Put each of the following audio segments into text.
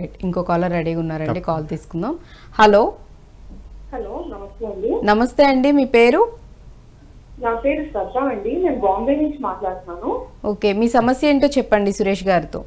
Right ఇంకో caller రెడీగా ఉన్నారండి కాల్ తీసుకుందాం హలో హలో నమస్తే అండి నమస్తే అండి మీ పేరు నా పేరు శ్రద్ధ అండి నేను బాంబే నుంచి మాట్లాడుతున్నాను ఓకే మీ సమస్య ఏంటో చెప్పండి సురేష్ గారితో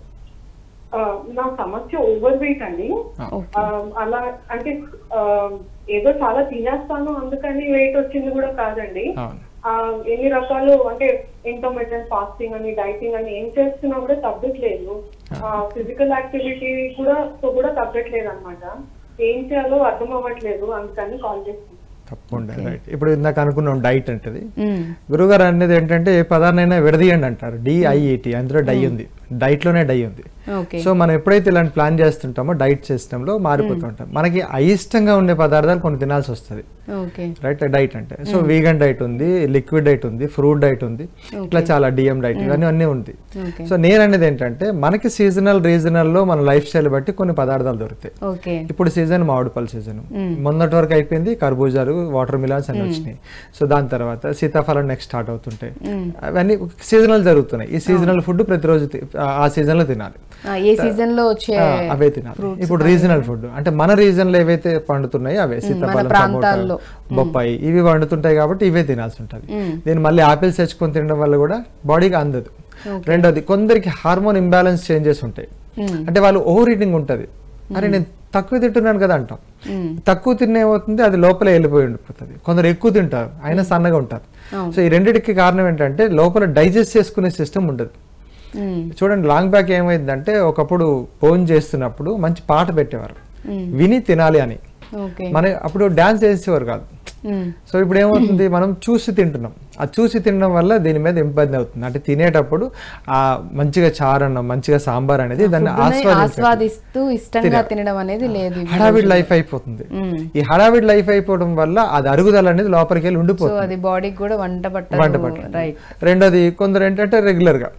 ఆ, నా సమస్య ఓవర్ వెయిట్ అండి ఓకే ఆ, అలా అంటే ఆ, ఏదో చాలా తినేస్తాను అందుకని వెయిట్ వచ్చింది కూడా కాదండి అవును ఆ, ఎన్ని రకాలు అంటే ఇంటర్మీడియట్ ఫాస్టింగ్ అని డైటింగ్ అని ఏం చేస్తున్నా కూడా తగ్గట్లేదు ఫిజికల్ యాక్టివిటీ కూడా తో కూడా తగ్గట్లేదు అనమాట ఏం చేయాలో అర్థం అవ్వట్లేదు అందుకని కాల్ చేస్తున్నాను తప్పకుండా రైట్ ఇప్పుడు ఇందాక అనుకున్నాం డైట్ అంటది మ్మ్. గురుగారు అనేది ఏంటంటే ఏ పదార్థమైనా విడదీయండి అంటారు డిఐఈటి అందులో డై ఉంది డైట్లోనే డై ఉంది ఓకే సో మనం ఎప్పుడైతే ఇలాంటి ప్లాన్ చేస్తుంటామో డైట్ సిస్టంలో మారిపోతూ ఉంటాం మనకి అయిష్టంగా ఉండే పదార్థాలు కొన్ని తినాల్సి వస్తుంది ఓకే రైట్ డైట్ అంటే సో వీగన్ డైట్ ఉంది లిక్విడ్ డైట్ ఉంది ఫ్రూట్ డైట్ ఉంది ఇట్లా చాలా డిఎం డైట్ ఇవన్నీ అన్నీ ఉంది ఓకే సో నేను అనేది ఏంటంటే మనకి సీజనల్ రీజనల్లో మన లైఫ్ స్టైల్ బట్టి కొన్ని పదార్థాలు దొరుకుతాయి ఓకే ఇప్పుడు సీజన్ మామిడిపళ్ళ సీజన్ మొన్నటి వరకు అయిపోయింది కర్బూజాలు వాటర్ మిలాన్స్ అన్ని వచ్చినాయి సో దాని తర్వాత సీతాఫలం నెక్స్ట్ స్టార్ట్ అవుతుంటాయి అవన్నీ సీజనల్ జరుగుతున్నాయి ఈ సీజనల్ ఫుడ్ ప్రతిరోజు తి- ఆ- ఆ సీజన్ లో తినాలి ఆ, ఏ సీజన్ లో వచ్చే ఆ, అవే తినాలి ఇప్పుడు రీజనల్ ఫుడ్ అంటే మన రీజన్ లో ఏవైతే పండుతున్నాయో అవే సీతాఫలం సపోటా ప్రాంతాల్లో. బొప్పాయి ఇవి పండుతుంటాయి కాబట్టి ఇవే తినాల్సి ఉంటుంది దీన్ని మళ్ళీ ఆపిల్స్ తెచ్చుకొని తినడం వల్ల కూడా బాడీకి అందదు రెండోది కొందరికి హార్మోన్ ఇంబ్యాలెన్స్ చేంజెస్ ఉంటాయి అంటే వాళ్ళు ఓవర్ ఈటింగ్ ఉంటుంది అరే నేను తక్కువ తింటున్నాను కదా అంటాం తక్కువ తిన్న ఏమవుతుంది అది లోపల వెళ్ళిపోయి ఉండిపోతుంది కొందరు ఎక్కువ తింటారు అయినా సన్నగా ఉంటారు సో ఈ రెండింటికి కారణం ఏంటంటే లోపల డైజెస్ట్ చేసుకునే సిస్టమ్ ఉండదు మ్మ్. చూడండి లాంగ్ బ్యాక్ ఏమైందంటే ఒకప్పుడు ఫోన్ చేస్తున్నప్పుడు మంచి పాట పెట్టేవారు విని తినాలి అని ఓకే మన అప్పుడు డాన్స్ చేసేవారు కాదు మ్మ్. సో ఇప్పుడు ఏమవుతుంది మనం చూసి తింటున్నాం ఆ చూసి తినడం వల్ల దీని మీద ఇబ్బంది అవుతుంది అంటే తినేటప్పుడు ఆ మంచిగా చారన్నం మంచిగా సాంబార్ అనేది దాన్ని ఫుడ్ని ఆస్వాదించాలి ఆస్వాదిస్తూ ఇష్టంగా తినడం అనేది లేదు ఇప్పుడు. హడావిడ్ లైఫ్ అయిపోతుంది మ్మ్. ఈ హడావిడ్ లైఫ్ అయిపోవడం వల్ల అది అరుగుదల అనేది లోపలికి వెళ్ళి సో ఉండిపోతుంది అది బాడీకి కూడా వంట వంట పట్టదు పట్టదు. రైట్ రెండోది కొందరు ఏంటంటే రెగ్యులర్ గా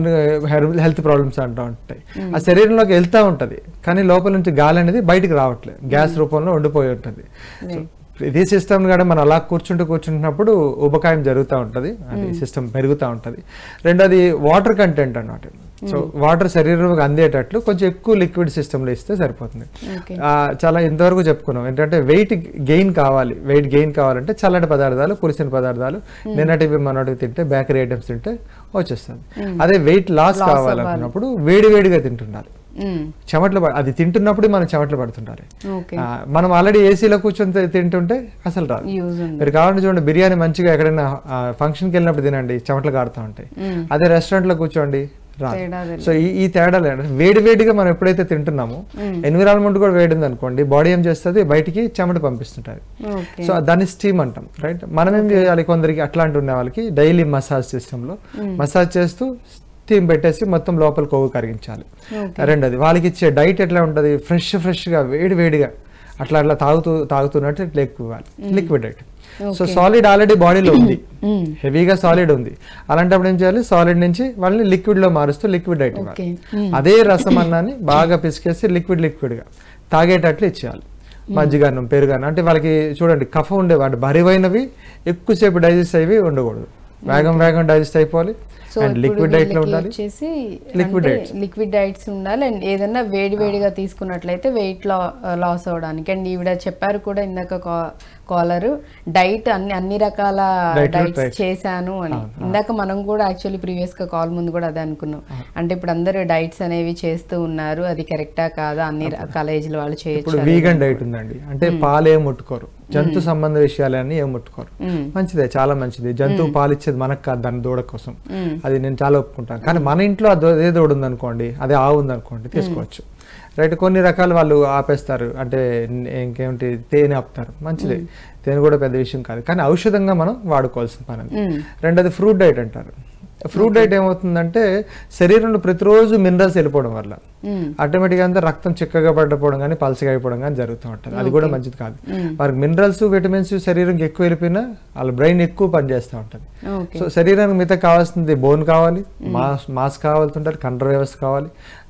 హెల్త్ ప్రాబ్లమ్స్ అంటూ ఉంటాయి ఆ శరీరంలోకి వెళ్తా ఉంటది కానీ లోపల నుంచి గాలి అనేది బయటికి రావట్లేదు గ్యాస్ రూపంలో ఉండిపోయి ఉంటుంది సో ఇదే సిస్టమ్ కూడా మనం అలా కూర్చుంటూ కూర్చుంటున్నప్పుడు ఉబకాయం జరుగుతూ ఉంటుంది అది సిస్టమ్ పెరుగుతూ ఉంటుంది రెండోది వాటర్ కంటెంట్ అన్నమాట సో వాటర్ శరీరంలోకి అందేటట్లు కొంచెం ఎక్కువ లిక్విడ్ సిస్టంలో ఇస్తే సరిపోతుంది ఓకే ఆ, చాలా ఇంతవరకు చెప్పుకున్నాం ఏంటంటే వెయిట్ గెయిన్ కావాలి వెయిట్ గెయిన్ కావాలంటే చల్లటి పదార్థాలు పులిసిన పదార్థాలు నిన్నటివి మనటివి తింటే బేకరీ ఐటమ్స్ తింటే వచ్చేస్తుంది అదే వెయిట్ లాస్ కావాలనుకున్నప్పుడు వేడి వేడిగా తింటుండాలి చెమట్లు పడ- అది తింటున్నప్పుడు మనం చెమట్లు పడుతుండాలి ఓకే ఆ, మనం ఆల్రెడీ ఏసీలో కూర్చొని తి- తింటుంటే అసలు రాదు యూజ్ ఉంది మీరు కావాలంటే చూడండి బిర్యానీ మంచిగా ఎక్కడైనా ఫంక్షన్కి వెళ్ళినప్పుడు తినండి చెమటలు కారుతూ ఉంటాయి మ్మ్. అదే restaurant లో కూర్చోండి రాదు తేడా తెలియదు. సో ఈ ఈ తేడాలు ఏంటంటే వేడి వేడిగా మనం ఎప్పుడైతే తింటున్నామో ఎన్విరాన్మెంట్ కూడా వేడింది అనుకోండి బాడీ ఏం చేస్తుంది బయటికి చెమట పంపిస్తుంటారు ఓకే సో దాన్ని స్టీమ్ అంటాం రైట్ మనం ఏం చేయాలి కొందరికి అట్లాంటి ఉన్న వాళ్ళకి డైలీ మసాజ్ సిస్టంలో మసాజ్ చేస్తూ స్టీమ్ పెట్టేసి మొత్తం లోపల కొవ్వు కరిగించాలి రెండోది వాళ్ళకి ఇచ్చే డైట్ ఎట్లా ఉంటుంది ఫ్రెష్ ఫ్రెష్గా వేడి వేడిగా అట్లా అట్లా తాగుతూ తాగుతున్నట్టు ఇట్లా ఎక్కువ ఇవ్వాలి liquid diet so solid already బాడీలో ఉంది హెవీగా సాలిడ్ ఉంది అలాంటప్పుడు ఏం చేయాలి సాలిడ్ నుంచి వాళ్ళని లిక్విడ్ లో మారుస్తూ లిక్విడ్ డైట్ ఇవ్వాలి ఓకే అదే రసం అన్నాన్ని బాగా పిసికేసి లిక్విడ్ లిక్విడ్ గా తాగేటట్లు ఇచ్చేయాలి మజ్జిగన్నం పెరుగన్నం అంటే వాళ్ళకి చూడండి కఫ ఉండే వాటి బరువైనవి ఎక్కువసేపు డైజెస్ట్ అయ్యి ఉండకూడదు వేగం వేగం డైజెస్ట్ అయిపోవాలి సో అండ్ ఇప్పుడు లిక్విడ్ డైట్ లో వీళ్ళకి ఉండాలి వచ్చేసి Liquid diets. లిక్విడ్ డైట్స్ ఉండాలి అండ్ ఏదన్నా వేడి వేడిగా తీసుకున్నట్లయితే వెయిట్ లా లాస్ అవడానికి అండ్ ఈవిడ చెప్పారు కూడా ఇందాక కాలర్ డైట్ అన్ని అన్ని రకాల Diet లో డైట్స్ try చేశాను అని ఇందాక మనం కూడా యాక్చువల్లీ ప్రీవియస్ గా కాల్ ముందు కూడా అదే అనుకున్నాం అంటే ఇప్పుడు అందరూ డైట్స్ అనేవి చేస్తూ ఉన్నారు అది కరెక్టా కాదా అన్ని రకాల ఏజ్ వాళ్ళు చేయొచ్చు ఇప్పుడు వీగన్ డైట్ ఉందండి అంటే పాలు ఏం ముట్టుకోరు జంతు సంబంధ విషయాలన్నీ ఏం ముట్టుకోరు మంచిదే చాలా మంచిది జంతువు పాలు ఇచ్చేది మనకు కాదు దాని దూడ కోసం అది నేను చాలా ఒప్పుకుంటాను కానీ మన ఇంట్లో అదో అదే దూడ ఉందనుకోండి అదే ఆవు ఉందనుకోండి తీసుకోవచ్చు రైట్ కొన్ని రకాలు వాళ్ళు ఆపేస్తారు అంటే ఇంకేమిటి తేనె ఆపుతారు మంచిదే తేనె కూడా పెద్ద విషయం కాదు కానీ ఔషధంగా మనం వాడుకోవాల్సిన పని అది. రెండోది ఫ్రూట్ డైట్ అంటారు ఫ్రూట్ డైట్ ఏమవుతుందంటే శరీరంలో ప్రతిరోజు మినరల్స్ వెళ్ళిపోవడం వల్ల ఆటోమేటిక్గా అంతా రక్తం చిక్కగా పడిపోవడం కానీ పలసగా అయిపోవడం కానీ జరుగుతూ ఉంటుంది అది కూడా మంచిది కాదు వారికి మినరల్స్ విటమిన్స్ శరీరంకి ఎక్కువ వెళ్ళిపోయినా వాళ్ళ బ్రెయిన్ ఎక్కువ పనిచేస్తూ ఉంటుంది ఓకే సో శరీరానికి మిగతా కావాల్సింది బోన్ కావాలి మాస్ మాస్ కావాల్సింటారు కండర వ్యవస్థ కావాలి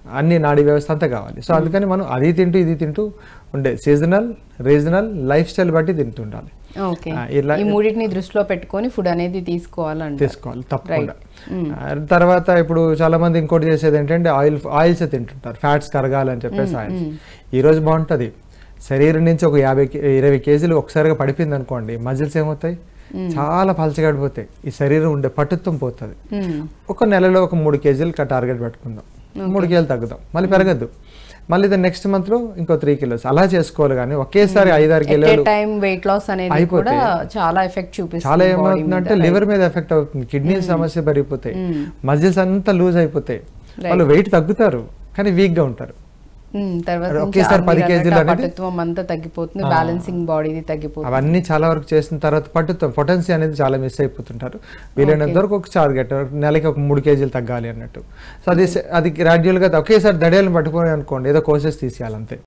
అన్ని నాడీ వ్యవస్థ అంతా కావాలి సో అందుకని మనం అది తింటూ ఇది తింటూ ఉండే సీజనల్ రీజనల్ లైఫ్ స్టైల్ బట్టి తింటుండాలి ఓకే ఆ, ఇలా- ఈ మూడింటిని దృష్టిలో పెట్టుకొని ఫుడ్ అనేది తీసుకోవాలంట తీసుకోవాలి తప్పకుండా ఆ, తర్వాత ఇప్పుడు చాలా మంది ఇంకోటి చేసేది ఏంటంటే ఆయిల్ ఆయిల్స్ తింటుంటారు ఫ్యాట్స్ కరగాలని చెప్పేసి ఆయిల్స్ ఈ రోజు బాగుంటుంది శరీరం నుంచి ఒక యాభై కే- ఇరవై కేజీలు ఒకసారిగా పడిపోయింది అనుకోండి మజిల్స్ ఏమవుతాయి చాలా పలచగడిపోతాయి ఈ శరీరం ఉండే పట్టుత్వం పోతుంది మ్మ్. ఒక నెలలో ఒక మూడు కేజీలు టార్గెట్ పెట్టుకుందాం మూడు కేజీలు తగ్గుదాం మళ్ళీ పెరగద్దు మళ్ళీ నెక్స్ట్ మంత్ లో ఇంకో త్రీ కిలోస్ అలా చేసుకోవాలి కానీ ఒకేసారి ఐదారు ఎట్ ఏ కిలోలు టైం వెయిట్ లాస్ అనేది కూడా అయిపోతాయి. చాలా ఎఫెక్ట్ చూపిస్తుంది చాలా body ఏమవుతుందంటే మీద. లివర్ మీద ఎఫెక్ట్ అవుతుంది కిడ్నీ సమస్య పెరిగిపోతాయి మజిల్స్ అంతా లూజ్ అయిపోతాయి వాళ్ళు వెయిట్ తగ్గుతారు కానీ వీక్ గా ఉంటారు మ్మ్. తర్వాత నుంచి ఒకేసారి ఆ పది మీరు కేజీలు అన్నట్టు ఆ అనేది- పటుత్వం అంతా తగ్గిపోతుంది బ్యాలెన్సింగ్ బాడీది తగ్గిపోతుంది అవన్నీ చాలా వరకు చేసిన తర్వాత పట్టుతాం పొటెన్సీ అనేది చాలా మిస్ అయిపోతుంటారు వీలైనంత వరకు ఒక టార్గెట్ నెలకి ఒక మూడు కేజీలు తగ్గాలి అన్నట్టు సో అది అది గ్రాడ్యువల్ గా ఒకేసారి దడేలను పట్టుకోని అనుకోండి ఏదో కోసెస్ తీసేయాలి అంతే